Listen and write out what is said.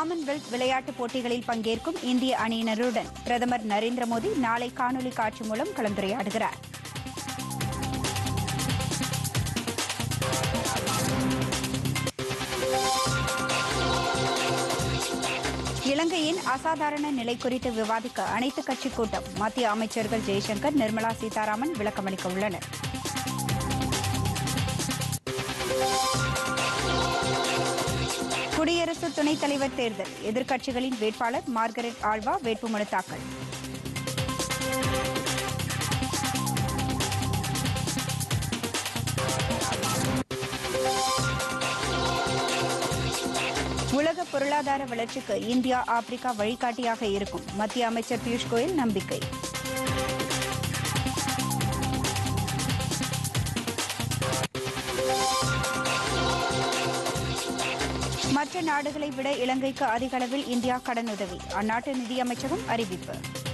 Commonwealth விளையாட்டுப் போட்டிகளில் பங்கேற்கும் இந்திய அணியினருடன் பிரதமர் நரேந்திர மோடி நாளை காணொலி காட்சி மூலம் கலந்துரையாடுகிறார் இலங்கையின் அசாதாரண நிலை குறித்து விவாதிக்க அனைத்துக் கட்சிக் கூட்டம் மத்திய அமைச்சர்கள் ஜெய்சங்கர் நிர்மலா சீதாராமன் விளக்கமளிக்க உள்ளனர் குடியரசு துணைத் தலைவர் தேர்தல் எதிர்க்கட்சிகளின் வேட்பாளர் மார்கரெட் ஆல்வா வேட்புமனு தாக்கல் உலக பொருளாதார வளர்ச்சிக்கு இந்தியா ஆப்பிரிக்கா வழிகாட்டியாக இருக்கும் மத்திய அமைச்சர் பியூஷ் கோயல் நம்பிக்கை மற்ற நாடுகளை விட இலங்கைக்கு அதிக அளவில் இந்தியா கடனுதவி அந்நாட்டு நிதியமைச்சகம் அறிவிப்பு